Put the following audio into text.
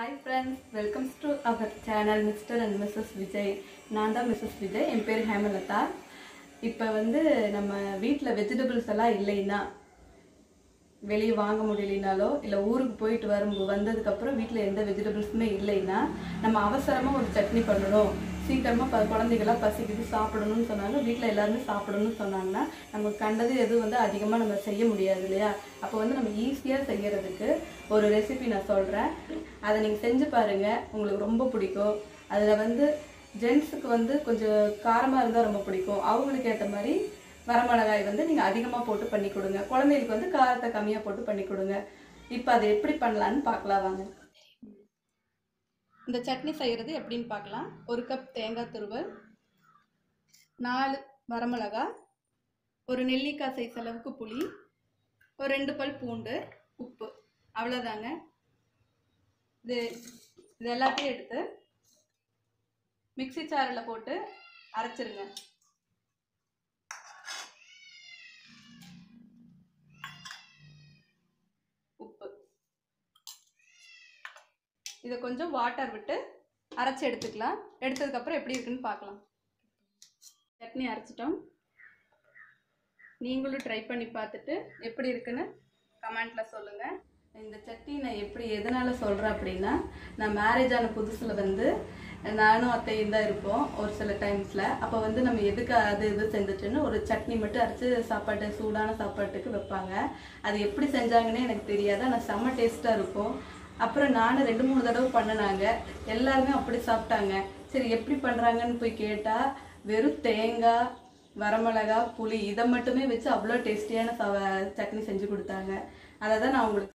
hi friends welcomes to our channel Mr and Mrs Vijay நான் தான் Mrs Vijay என் பேர் ஹேமலதா இப்போ வந்து நம்ம வீட்டில் வெஜிடபிள்ஸ் எல்லாம் இல்லைன்னா வெளியே வாங்க முடியலனாலோ இல்லை ஊருக்கு போயிட்டு வரும் வந்ததுக்கப்புறம் வீட்டில் எந்த வெஜிடபிள்ஸுமே இல்லைன்னா நம்ம அவசரமாக ஒரு சட்னி பண்ணணும் சீக்கிரமாக ப குழந்தைகளாம் பசிக்குது சாப்பிடணும்னு சொன்னாங்க வீட்டில் எல்லாருமே சாப்பிடணும்னு சொன்னாங்கன்னா நம்ம கண்டது எதுவும் வந்து அதிகமாக நம்ம செய்ய முடியாது இல்லையா அப்போ வந்து நம்ம ஈஸியாக செய்யறதுக்கு ஒரு ரெசிபி நான் சொல்கிறேன் அதை நீங்கள் செஞ்சு பாருங்கள் உங்களுக்கு ரொம்ப பிடிக்கும் அதில் வந்து ஜென்ஸுக்கு வந்து கொஞ்சம் காரமாக இருந்தால் ரொம்ப பிடிக்கும் அவங்களுக்கு ஏற்ற மாதிரி வரமிளகாய் வந்து நீங்கள் அதிகமாக போட்டு பண்ணி கொடுங்க குழந்தைகளுக்கு வந்து காரத்தை கம்மியாக போட்டு பண்ணி கொடுங்க இப்போ அதை எப்படி பண்ணலான்னு பார்க்கலாம் வாங்க இந்த சட்னி செய்கிறது எப்படின்னு பார்க்கலாம் ஒரு கப் தேங்காய் துருவல் நாலு வரமிளகாய் ஒரு நெல்லிக்காய் சைஸ் அளவுக்கு புளி ஒரு ரெண்டு பல் பூண்டு உப்பு அவ்வளோதாங்க இது இது எல்லாத்தையும் எடுத்து மிக்ஸி சாரில் போட்டு அரைச்சிருங்க உப்பு இதை கொஞ்சம் வாட்டர் விட்டு அரைச்சி எடுத்துக்கலாம் எடுத்ததுக்கப்புறம் எப்படி இருக்குன்னு பார்க்கலாம் சட்னி அரைச்சிட்டோம் நீங்களும் ட்ரை பண்ணி பார்த்துட்டு எப்படி இருக்குன்னு கமெண்ட்டில் சொல்லுங்கள் இந்த சட்னி நான் எப்படி எதனால் சொல்கிறேன் அப்படின்னா நான் மேரேஜ் ஆன புதுசில் வந்து நானும் அத்தையும் தான் இருப்போம் ஒரு சில டைம்ஸில் அப்போ வந்து நம்ம எதுக்கு அது இது செஞ்சுட்டுன்னு ஒரு சட்னி மட்டும் அரைச்சி சாப்பாட்டு சூடான சாப்பாட்டுக்கு வைப்பாங்க அது எப்படி செஞ்சாங்கன்னே எனக்கு தெரியாது ஆனால் செம்ம டேஸ்ட்டாக இருக்கும் அப்புறம் நானும் ரெண்டு மூணு தடவை பண்ணினாங்க எல்லாருமே அப்படி சாப்பிட்டாங்க சரி எப்படி பண்ணுறாங்கன்னு போய் கேட்டால் வெறும் தேங்காய் வரமிளகா புளி இதை மட்டுமே வச்சு அவ்வளோ டேஸ்டியான ச சட்னி செஞ்சு கொடுத்தாங்க அதை தான் நான் உங்களுக்கு